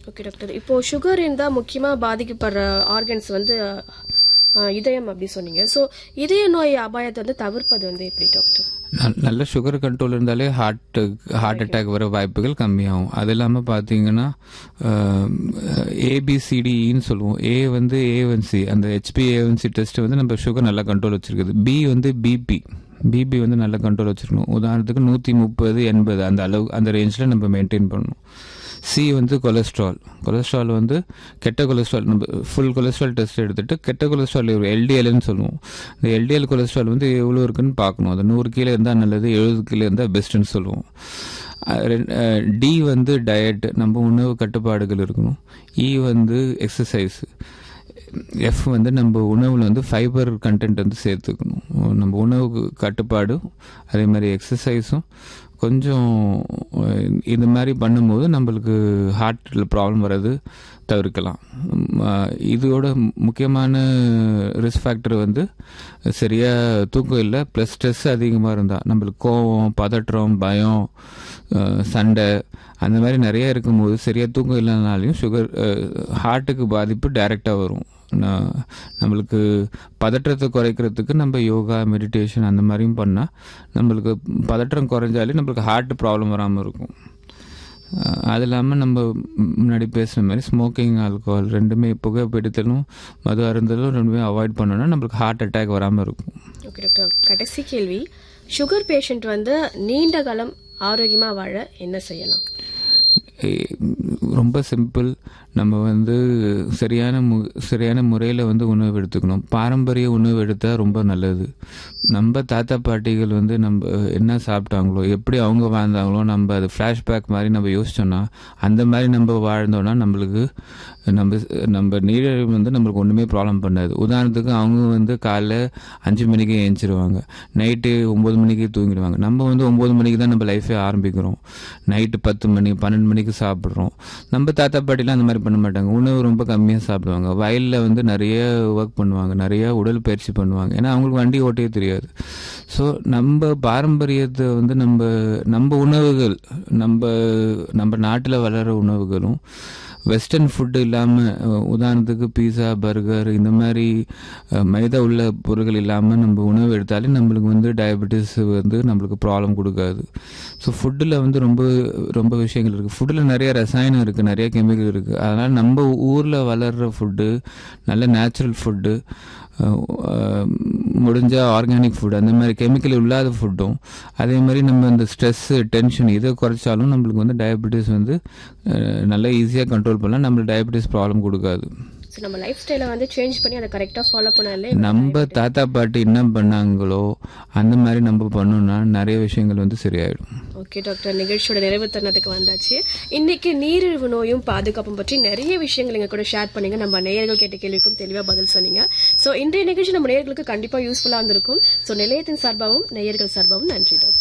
okay doctor இப்போ sugar இருந்தால் முக்கியமாக பாதிக்கப்படுற ஆர்கன்ஸ் வந்து அஹ், இதயம் அப்படி சொன்னீங்க ஸோ இதய நோய் அபாயத்தை வந்து தவிர்ப்பது வந்து எப்படி டாக்டர் நல்- நல்ல சுகர் கண்ட்ரோல் இருந்தாலே ஹார்ட் ஹார்ட் அட்டாக் வர வாய்ப்புகள் கம்மியாகும் அது இல்லாமல் பார்த்தீங்கன்னா ஏபிசிடின்னு சொல்லுவோம் ஏ வந்து ஏவன்சி அந்த ஹெச்பி ஏவன்சி டெஸ்ட் வந்து நம்ம சுகர் நல்லா கண்ட்ரோல் வச்சிருக்குது பி வந்து பிபி பிபி வந்து நல்ல கண்ட்ரோல் வச்சிருக்கணும் உதாரணத்துக்கு நூற்றி முப்பது எண்பது அந்த அளவு அந்த ரேஞ்சில் நம்ம மெயின்டைன் பண்ணணும் சி வந்து கொலஸ்ட்ரால் கொலஸ்ட்ரால் வந்து கெட்ட கொலஸ்ட்ரால் நம்ம ஃபுல் கொலஸ்ட்ரால் டெஸ்ட் எடுத்துட்டு கெட்ட கொலஸ்ட்ரால் எல்டிஎல்னு சொல்லுவோம் இந்த எல்டிஎல் கொலஸ்ட்ரால் வந்து எவ்வளோ இருக்குன்னு பார்க்கணும் அது நூறு கீழே இருந்தால் நல்லது எழுபது கீழே இருந்தால் பெஸ்ட்டுன்னு சொல்லுவோம் டி வந்து டயட் நம்ம உணவு கட்டுப்பாடுகள் இருக்கணும் இ வந்து எக்ஸசைஸ் எஃப் வந்து நம்ம உணவில் வந்து ஃபைபர் கண்டென்ட் வந்து சேர்த்துக்கணும் நம்ம உணவு கட்டுப்பாடும் அதே மாதிரி எக்ஸசைஸும் கொஞ்சம் அஹ், இந்த மாதிரி பண்ணும்போது நம்மளுக்கு ஹார்ட்டில் ப்ராப்ளம் வர்றது தவிர்க்கலாம் உம், அஹ், இதோட முக்கியமான ரிஸ்க் ஃபேக்டர் வந்து சரியாக தூக்கம் இல்லை ப்ளஸ் ஸ்ட்ரெஸ் அதிகமாக இருந்தால் நம்மளுக்கு கோவம் பதற்றம் பயம் அஹ், சண்டை அந்த மாதிரி நிறைய இருக்கும்போது சரியாக தூக்கம் இல்லைனாலையும் சுகர் ஹார்ட்டுக்கு பாதிப்பு டைரெக்டாக வரும் ந- நம்மளுக்கு பதற்றத்தை குறைக்கிறதுக்கு நம்ம யோகா மெடிடேஷன் அந்த மாதிரியும் பண்ணால் நம்மளுக்கு பதற்றம் குறைஞ்சாலே நம்மளுக்கு ஹார்ட் ப்ராப்ளம் வராமல் இருக்கும் அஹ் அது இல்லாமல் நம்ம முன்னாடி பேசுன மாதிரி ஸ்மோக்கிங் ஆல்கோஹால் ரெண்டுமே புகைப்பிடித்தலும் மது அருந்தலும் ரெண்டுமே அவாய்ட் பண்ணோன்னா நம்மளுக்கு ஹார்ட் அட்டாக் வராமல் இருக்கும் ஓகே டாக்டர் கடைசி கேள்வி சுகர் பேஷண்ட் வந்து நீண்ட காலம் ஆரோக்கியமாக வாழ என்ன செய்யலாம் ஏ- ரொம்ப சிம்பிள் நம்ம வந்து சரியான மு சரியான முறையில் வந்து உணவு எடுத்துக்கணும் பாரம்பரிய உணவு எடுத்தால் ரொம்ப நல்லது நம்ம தாத்தா பாட்டிகள் வந்து நம்ம என்ன சாப்பிட்டாங்களோ எப்படி அவங்க வாழ்ந்தாங்களோ நம்ம அது ஃப்ளாஷ்பேக் மாதிரி நம்ம யோசிச்சோன்னா அந்த மாதிரி நம்ம வாழ்ந்தோன்னா நம்மளுக்கு நம்ம நம்ம நீரிழிவு வந்து நம்மளுக்கு ஒன்றுமே ப்ராப்ளம் பண்ணாது உதாரணத்துக்கு அவங்க வந்து காலைல அஞ்சு மணிக்கு எழுந்திருவாங்க நைட்டு ஒம்பது மணிக்கு தூங்கிடுவாங்க நம்ம வந்து ஒம்பது மணிக்கு தான் நம்ம லைஃபே ஆரம்பிக்கிறோம் நைட்டு பத்து மணி பன்னெண்டு மணிக்கு சாப்பிட்றோம் நம்ம தாத்தா பாட்டிலாம் அந்த மாதிரி பண்ண மாட்டாங்க உணவு ரொம்ப கம்மியாக சாப்பிடுவாங்க வயலில் வந்து நிறைய ஒர்க் பண்ணுவாங்க நிறைய உடல் பயிற்சி பண்ணுவாங்க ஏன்னா அவங்களுக்கு வண்டி ஓட்டவே தெரியாது ஸோ நம்ம பாரம்பரியத்தை வந்து நம்ம நம்ம உணவுகள் நம்ம நம்ம நாட்டில் வளர உணவுகளும் வெஸ்டர்ன் ஃபுட்டு இல்லாமல் உதாரணத்துக்கு பீஸா பர்கர் இந்த மாதிரி அஹ், மைதா உள்ள பொருட்கள் இல்லாமல் நம்ம உணவு எடுத்தாலே நம்மளுக்கு வந்து டயபெட்டிஸ் வந்து நம்மளுக்கு ப்ராப்ளம் கொடுக்காது ஸோ ஃபுட்டில் வந்து ரொம்ப ரொம்ப விஷயங்கள் இருக்குது ஃபுட்டில் நிறைய ரசாயனம் இருக்குது நிறைய கெமிக்கல் இருக்குது அதனால் நம்ம ஊரில் வளர்கிற ஃபுட்டு நல்ல நேச்சுரல் ஃபுட்டு முடிஞ்சால் ஆர்கானிக் ஃபுட் அந்த மாதிரி கெமிக்கல் இல்லாத ஃபுட்டும் அதே மாதிரி நம்ம இந்த ஸ்ட்ரெஸ்ஸு டென்ஷன் இதை குறைச்சாலும் நம்மளுக்கு வந்து டயபெட்டிஸ் வந்து அஹ், நல்லா ஈஸியாக கண்ட்ரோல் பண்ணலாம் நம்மளுக்கு டயபெட்டிஸ் ப்ராப்ளம் கொடுக்காது ஸோ நம்ம லைஃப் ஸ்டைலை வந்து சேஞ்ச் பண்ணி அதை கரெக்டாக ஃபாலோ பண்ணாலே நம்ம தாத்தா பாட்டி என்ன பண்ணாங்களோ அந்த மாதிரி நம்ம பண்ணோம்னா நிறைய விஷயங்கள் வந்து சரியாயிடும் ஓகே டாக்டர் நிகழ்ச்சியோட நிறைவு தருணத்துக்கு வந்தாச்சு இன்னைக்கு நீரிழிவு நோயும் பாதுகாப்பும் பற்றி நிறைய விஷயங்கள் எங்க கூட ஷேர் பண்ணீங்க நம்ம நேயர்கள் கேட்ட கேள்விக்கும் தெளிவா பதில் சொன்னீங்க சோ இன்றைய நிகழ்ச்சி நம்ம நேயர்களுக்கு கண்டிப்பா யூஸ்ஃபுல்லா இருந்திருக்கும் சோ நிலையத்தின் சார்பாகவும் நேயர்கள் சார்பாகவும் நன்றி டாக்டர்